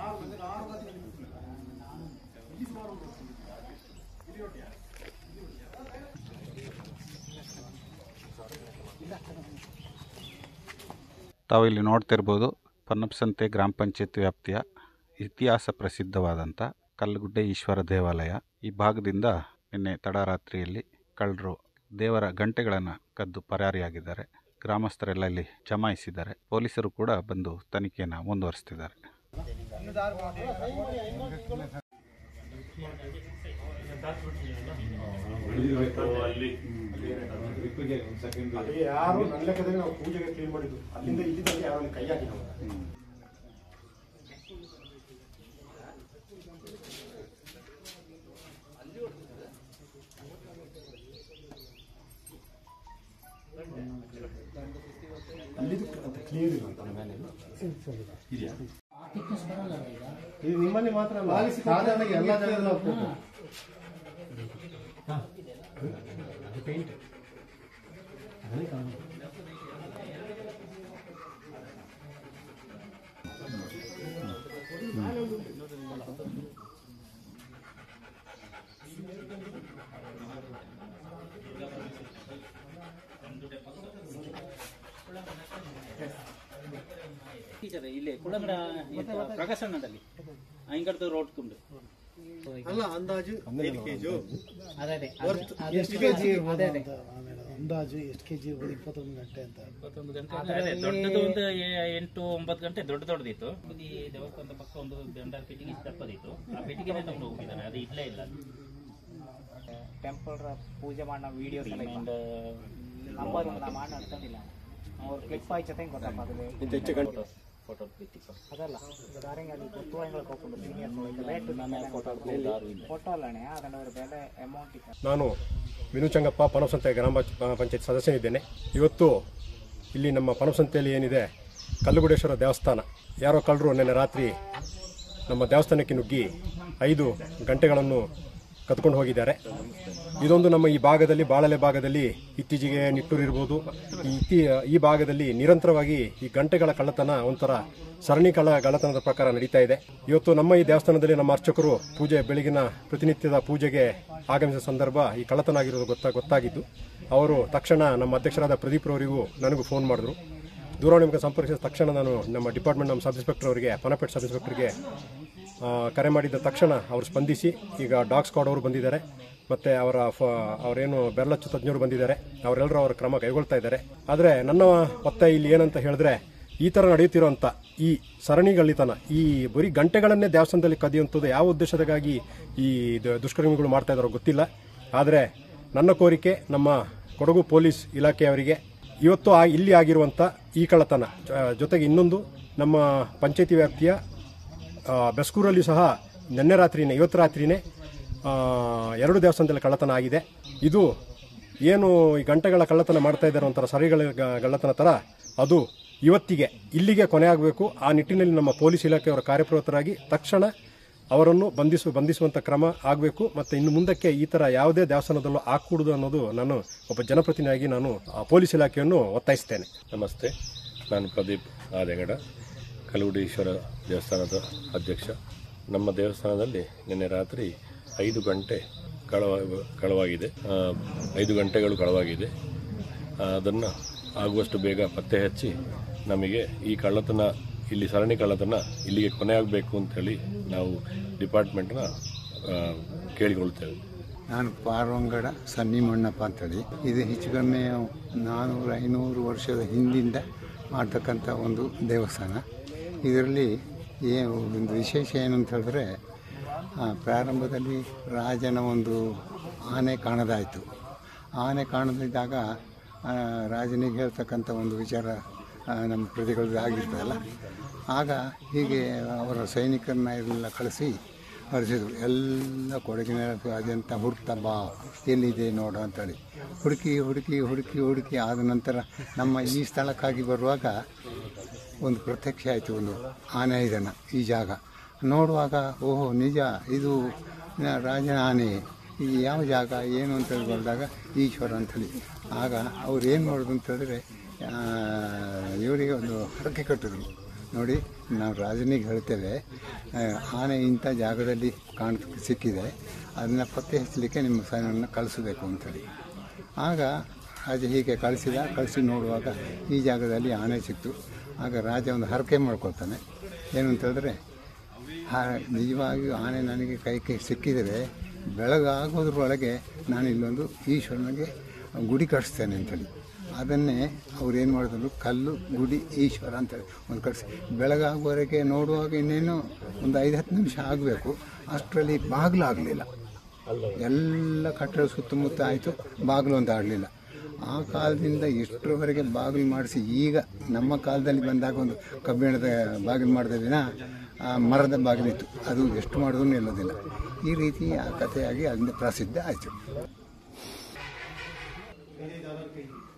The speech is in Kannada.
ತಾವು ಇಲ್ಲಿ ನೋಡ್ತಿರ್ಬೋದು ಪನ್ನಪಸಂತೆ ಗ್ರಾಮ ಪಂಚಾಯತ್ ವ್ಯಾಪ್ತಿಯ ಇತಿಹಾಸ ಪ್ರಸಿದ್ಧವಾದಂಥ ಕಲ್ಲುಗುಡ್ಡೆ ಈಶ್ವರ ದೇವಾಲಯ ಈ ಭಾಗದಿಂದ ನಿನ್ನೆ ತಡರಾತ್ರಿಯಲ್ಲಿ ಕಳ್ಳರು ದೇವರ ಗಂಟೆಗಳನ್ನು ಕದ್ದು ಪರಾರಿಯಾಗಿದ್ದಾರೆ ಗ್ರಾಮಸ್ಥರೆಲ್ಲ ಇಲ್ಲಿ ಜಮಾಯಿಸಿದ್ದಾರೆ ಪೊಲೀಸರು ಕೂಡ ಬಂದು ತನಿಖೆಯನ್ನು ಮುಂದುವರಿಸ್ತಿದ್ದಾರೆ ಅಲ್ಲಿಗೆ ಯಾರು ನನ್ನ ಲೆಕ್ಕದಲ್ಲಿ ನಾವು ಪೂಜೆಗೆ ಕ್ಲೀನ್ ಮಾಡಿದ್ದು ಅಲ್ಲಿಂದ ಇಲ್ಲಿದ್ದಂಗೆ ಯಾರು ಅಲ್ಲಿ ಕೈ ಹಾಕಿ ನಾವು ಅಲ್ಲಿದ್ದು ಅಂತ ಕ್ಲಿಯರ್ ಇಲ್ಲ ಅಂತ ಮೇಲೆ ಇದೆಯಾ ಇದು ನಿಮ್ಮಲ್ಲಿ ಮಾತ್ರ ಅಲ್ಲ ಸಾಧಾರಣ ಎಲ್ಲ ಜಾಗದಲ್ಲೂ ಹೋಗ್ತದೆ ಅದು ಪೇಂಟ್ ಅದನ್ನೇ ಕಾಣೋದು ಟೀಚರ್ ಇಲ್ಲಿ ಕುಳಂಗಡ ಪ್ರಕಾಶನದಲ್ಲಿ ಹಿಂಗಡ್ದು ರೋಡ್ ಕುಂಡು ಅಲ್ಲ ಅಂದಾಜು ಐದು ಕೆಜು ಅದೇ ಅದೇ ಎಷ್ಟು ಕೆಜಿ ಅದೇ ಅದೇ ಅಂದಾಜು ಎಷ್ಟು ಕೆಜಿ ಇರ್ಬೋದು ಇಪ್ಪತ್ತೊಂದು ಗಂಟೆ ಅಂತ ಇಪ್ಪತ್ತೊಂದು ಗಂಟೆ ಅದೇ ದೊಡ್ಡದು ಒಂದು ಎ- ಎಂಟು ಒಂಬತ್ತು ಗಂಟೆ ದೊಡ್ಡ ದೊಡ್ಡದಿತ್ತು ಈ ದೇವಸ್ಥಾನದ ಪಕ್ಕ ಒಂದು ದಂಡ ಪೆಟ್ಟಿಗೆ ಇಷ್ಟು ದಪ್ಪದಿತ್ತು ಆ ಪೆಟ್ಟಿಗೆನೇ ತಗೊಂಡು ಹೋಗಿದ್ದಾನೆ ಅದು ಇಡ್ಲೇ ಇಲ್ಲ ಟೆಂಪಲ್ ಪೂಜೆ ಮಾಡೋ ವಿಡಿಯೋಸ್ ಎಲ್ಲ ನಂಬರ್ ನಾ ಮಾಡಿ ನಡ್ಕೊಂಡಿಲ್ಲ ಅವ್ರು ಕ್ಲಿಪ್ ಆಯ್ತತೆ ಗೊತ್ತಪ್ಪ ಅದು ಫೋಟೋ ಬಿತ್ತಿತ್ತು ಅದಲ್ಲ ದಾರಿಂಗ್ ಅಲ್ಲಿ ಗೊತ್ತುವಂಗಳಿಗೆ ಹೋಗ್ಕೊಂಡು ಸೀನಿಯರ್ಸ್ ರೇಟ್ ಫೋಟೋ ಫೋಟೋ ಅಲ್ಲಣೆ ಅದನ್ನ ಅವ್ರ ಬೆಲೆ ಅಮೌಂಟ್ ಇತ್ತು ನಾನು ವಿನುಚಂಗಪ್ಪ ಪನಸಂತೆ ಗ್ರಾಮ ಪಂಚಾಯತ್ ಸದಸ್ಯನಿದ್ದೇನೆ ಇವತ್ತು ಇಲ್ಲಿ ನಮ್ಮ ಪನಸಂತೆಯಲ್ಲಿ ಏನಿದೆ ಕಲ್ಲುಗುಡೇಶ್ವರ ದೇವಸ್ಥಾನ ಯಾರೋ ಕಳ್ಳರು ನಿನ್ನೆ ರಾತ್ರಿ ನಮ್ಮ ದೇವಸ್ಥಾನಕ್ಕೆ ನುಗ್ಗಿ ಐದು ಗಂಟೆಗಳನ್ನು ಕದ್ಕೊಂಡು ಹೋಗಿದ್ದಾರೆ ಇದೊಂದು ನಮ್ಮ ಈ ಭಾಗದಲ್ಲಿ ಬಾಳಲೆ ಭಾಗದಲ್ಲಿ ಇತ್ತೀಚೆಗೆ ನಿಟ್ಟೂರು ಇರ್ಬೋದು ಈ ಇತ್ತಿ ಈ ಭಾಗದಲ್ಲಿ ನಿರಂತರವಾಗಿ ಈ ಗಂಟೆಗಳ ಕಳ್ಳತನ ಒಂಥರ ಸರಣಿ ಕಳ್ಳ ಕಳ್ಳತನದ ಪ್ರಕಾರ ನಡೀತಾ ಇದೆ ಇವತ್ತು ನಮ್ಮ ಈ ದೇವಸ್ಥಾನದಲ್ಲಿ ನಮ್ಮ ಅರ್ಚಕರು ಪೂಜೆ ಬೆಳಗಿನ ಪ್ರತಿನಿತ್ಯದ ಪೂಜೆಗೆ ಆಗಮಿಸಿದ ಸಂದರ್ಭ ಈ ಕಳ್ಳತನ ಆಗಿರೋದು ಗೊತ್ತಾ ಗೊತ್ತಾಗಿದ್ದು ಅವರು ತಕ್ಷಣ ನಮ್ಮ ಅಧ್ಯಕ್ಷರಾದ ಪ್ರದೀಪ್ ರವರಿಗೂ ನನಗೂ ಫೋನ್ ಮಾಡಿದ್ರು ದೂರವಾಣಿ ಮೂಲಕ ಸಂಪರ್ಕಿಸಿದ ತಕ್ಷಣ ನಾನು ನಮ್ಮ ಡಿಪಾರ್ಟ್ಮೆಂಟ್ ನಮ್ಮ ಸಬ್ ಇನ್ಸ್ಪೆಕ್ಟರ್ ಅವರಿಗೆ ಪನಪೇಟ್ ಸಬ್ ಇನ್ಸ್ಪೆಕ್ಟರ್ಗೆ ಆ, ಕರೆ ಮಾಡಿದ ತಕ್ಷಣ ಅವರು ಸ್ಪಂದಿಸಿ ಈಗ ಡಾಗ್ ಸ್ಕ್ವಾಡ್ ಅವರು ಬಂದಿದ್ದಾರೆ ಮತ್ತು ಅವರ ಫ ಅವರೇನು ಬೆರಳಚ್ಚು ತಜ್ಞರು ಬಂದಿದ್ದಾರೆ ಅವರೆಲ್ಲರೂ ಅವರ ಕ್ರಮ ಕೈಗೊಳ್ತಾ ಇದ್ದಾರೆ ಆದರೆ ನನ್ನ ಒತ್ತಾಯ ಇಲ್ಲಿ ಏನಂತ ಹೇಳಿದ್ರೆ ಈ ಥರ ನಡೆಯುತ್ತಿರುವಂಥ ಈ ಸರಣಿಗಳಿತನ ಈ ಬರೀ ಗಂಟೆಗಳನ್ನೇ ದೇವಸ್ಥಾನದಲ್ಲಿ ಕದಿಯುವಂಥದ್ದು ಯಾವ ಉದ್ದೇಶದಕ್ಕಾಗಿ ಈ ದ- ದುಷ್ಕರ್ಮಿಗಳು ಮಾಡ್ತಾ ಇದ್ದಾರೋ ಗೊತ್ತಿಲ್ಲ ಆದರೆ ನನ್ನ ಕೋರಿಕೆ ನಮ್ಮ ಕೊಡಗು ಪೊಲೀಸ್ ಇಲಾಖೆಯವರಿಗೆ ಇವತ್ತು ಆ ಇಲ್ಲಿ ಆಗಿರುವಂಥ ಈ ಕಳ್ಳತನ ಜ- ಜೊತೆಗೆ ಇನ್ನೊಂದು ನಮ್ಮ ಪಂಚಾಯತಿ ವ್ಯಾಪ್ತಿಯ ಆ, ಬೆಸ್ಕೂರಲ್ಲಿ ಸಹ ನಿನ್ನೆ ರಾತ್ರಿನೇ ಇವತ್ತು ರಾತ್ರಿನೇ ಆ, ಎರಡು ದೇವಸ್ಥಾನದಲ್ಲಿ ಕಳ್ಳತನ ಆಗಿದೆ ಇದು ಏನು ಈ ಗಂಟೆಗಳ ಕಳ್ಳತನ ಮಾಡ್ತಾ ಇದ್ದಾರೆ ಒಂಥರ ಸರಿಗಳ ಗ- ಗಳ್ಳತನ ಥರ ಅದು ಇವತ್ತಿಗೆ ಇಲ್ಲಿಗೆ ಕೊನೆ ಆಗಬೇಕು ಆ ನಿಟ್ಟಿನಲ್ಲಿ ನಮ್ಮ ಪೊಲೀಸ್ ಇಲಾಖೆಯವರ ಕಾರ್ಯಪ್ರವೃತ್ತರಾಗಿ ತಕ್ಷಣ ಅವರನ್ನು ಬಂಧಿಸು ಬಂಧಿಸುವಂಥ ಕ್ರಮ ಆಗಬೇಕು ಮತ್ತು ಇನ್ನು ಮುಂದಕ್ಕೆ ಈ ಥರ ಯಾವುದೇ ದೇವಸ್ಥಾನದಲ್ಲೂ ಆಗಕೂಡದು ಅನ್ನೋದು ನಾನು ಒಬ್ಬ ಜನಪ್ರತಿನಿಧಿಯಾಗಿ ನಾನು ಆ ಪೊಲೀಸ್ ಇಲಾಖೆಯನ್ನು ಒತ್ತಾಯಿಸ್ತೇನೆ ನಮಸ್ತೆ ನಾನು ಪ್ರದೀಪ್ ಆದೆಗಡ ಕಲುಗುಡೀಶ್ವರ ದೇವಸ್ಥಾನದ ಅಧ್ಯಕ್ಷ ನಮ್ಮ ದೇವಸ್ಥಾನದಲ್ಲಿ ನಿನ್ನೆ ರಾತ್ರಿ ಐದು ಗಂಟೆ ಕಳವ ಕಳವಾಗಿದೆ ಆ, ಐದು ಗಂಟೆಗಳು ಕಳವಾಗಿದೆ ಅದನ್ನು ಆಗುವಷ್ಟು ಬೇಗ ಪತ್ತೆ ಹಚ್ಚಿ ನಮಗೆ ಈ ಕಳ್ಳತನ ಇಲ್ಲಿ ಸರಣಿ ಕಳ್ಳತನ ಇಲ್ಲಿಗೆ ಕೊನೆ ಆಗಬೇಕು ಅಂತೇಳಿ ನಾವು ಡಿಪಾರ್ಟ್ಮೆಂಟ್ನ ಆ, ಕೇಳಿಕೊಳ್ತೇವೆ ನಾನು ಪಾರ್ವಂಗಡ ಸನ್ನಿ ಮಣ್ಣಪ್ಪ ಅಂತೇಳಿ ಇದು ಹೆಚ್ಚು ಕಮ್ಮಿ ನಾನ್ನೂರು ಐನೂರು ವರ್ಷದ ಹಿಂದಿಂದ ಮಾಡ್ತಕ್ಕಂಥ ಒಂದು ದೇವಸ್ಥಾನ ಇದರಲ್ಲಿ ಏನು ಒಂದು ವಿಶೇಷ ಏನು ಅಂತ ಹೇಳಿದ್ರೆ ಆ, ಪ್ರಾರಂಭದಲ್ಲಿ ರಾಜನ ಒಂದು ಆನೆ ಕಾಣದಾಯಿತು ಆನೆ ಕಾಣದಿದ್ದಾಗ ಆ, ರಾಜನಿಗೆ ಹೇಳ್ತಕ್ಕಂಥ ಒಂದು ವಿಚಾರ ಆ, ನಮ್ಮ ಪ್ರತಿಗಳು ಆಗಿರ್ತದಲ್ಲ ಆಗ ಹೀಗೆ ಅವರ ಸೈನಿಕರನ್ನ ಎಲ್ಲ ಕಳಿಸಿ ಹರಿಸಿದ್ರು ಎಲ್ಲ ಕೊಡಗಿನ ಅದೆಂತ ಹುಡುಕ್ತಾ ಬಾ ಎಲ್ಲಿದೆ ನೋಡು ಅಂತೇಳಿ ಹುಡುಕಿ ಹುಡುಕಿ ಹುಡುಕಿ ಹುಡುಕಿ ಆದ ನಂತರ ನಮ್ಮ ಈ ಸ್ಥಳಕ್ಕಾಗಿ ಬರುವಾಗ ಒಂದು ಪ್ರತ್ಯಕ್ಷ ಆಯಿತು ಒಂದು ಆನೆ ಇದನ್ನು ಈ ಜಾಗ ನೋಡುವಾಗ ಓಹೋ ನಿಜ ಇದು ನ- ರಾಜನ ಆನೆ ಇದು ಯಾವ ಜಾಗ ಏನು ಅಂತೇಳಿ ಬಂದಾಗ ಈಶ್ವರ ಅಂಥೇಳಿ ಆಗ ಅವ್ರು ಏನು ಮಾಡೋದು ಅಂತ ಹೇಳಿದ್ರೆ ಆ, ಇವರಿಗೆ ಒಂದು ಹರಕೆ ಕಟ್ಟಿದ್ರು ನೋಡಿ ನಾವು ರಾಜನಿಗೆ ಹೇಳ್ತೇವೆ ಆ, ಆನೆ ಇಂಥ ಜಾಗದಲ್ಲಿ ಕಾಣ ಸಿಕ್ಕಿದೆ ಅದನ್ನು ಪತ್ತೆ ಹಚ್ಚಲಿಕ್ಕೆ ನಿಮ್ಮ ಸೈನ್ಯವನ್ನು ಕಳಿಸಬೇಕು ಅಂತೇಳಿ ಆಗ ರಾಜ ಹೀಗೆ ಕಳಿಸಿದ ಕಳಿಸಿ ನೋಡುವಾಗ ಈ ಜಾಗದಲ್ಲಿ ಆನೆ ಸಿಕ್ತು ಆಗ ರಾಜ ಒಂದು ಹರಕೆ ಮಾಡ್ಕೊಳ್ತಾನೆ ಏನು ಅಂತೇಳಿದ್ರೆ ಹಾ ನಿಜವಾಗಿಯೂ ಆನೆ ನನಗೆ ಕೈ ಕೈ ಸಿಕ್ಕಿದರೆ ಬೆಳಗಾಗೋದ್ರೊಳಗೆ ನಾನು ಇಲ್ಲೊಂದು ಈಶ್ವರನಿಗೆ ಗುಡಿ ಕಟ್ಟಿಸ್ತೇನೆ ಅಂತೇಳಿ ಅದನ್ನೇ ಅವ್ರು ಏನು ಮಾಡಿದ್ರು ಕಲ್ಲು ಗುಡಿ ಈಶ್ವರ ಅಂತೇಳಿ ಒಂದು ಕಟ್ಸಿ ಬೆಳಗಾಗುವವರೆಗೆ ನೋಡುವಾಗ ಇನ್ನೇನು ಒಂದು ಐದು ಹತ್ತು ನಿಮಿಷ ಆಗಬೇಕು ಅಷ್ಟರಲ್ಲಿ ಬಾಗಿಲು ಆಗಲಿಲ್ಲ ಎಲ್ಲ ಕಟ್ಟಡ ಸುತ್ತಮುತ್ತ ಆಯಿತು ಬಾಗಿಲು ಅಂತ ಆಡಲಿಲ್ಲ ಆ ಕಾಲದಿಂದ ಎಷ್ಟರವರೆಗೆ ಬಾಗಿಲು ಮಾಡಿಸಿ ಈಗ ನಮ್ಮ ಕಾಲದಲ್ಲಿ ಬಂದಾಗ ಒಂದು ಕಬ್ಬಿಣದ ಬಾಗಿಲು ಮಾಡಿದ ದಿನ ಆ ಮರದ ಬಾಗಿಲಿತ್ತು ಅದು ಎಷ್ಟು ಮಾಡಿದ್ರು ನಿಲ್ಲೋದಿಲ್ಲ ಈ ರೀತಿ ಆ ಕಥೆಯಾಗಿ ಅದರಿಂದ ಪ್ರಸಿದ್ಧ ಆಯಿತು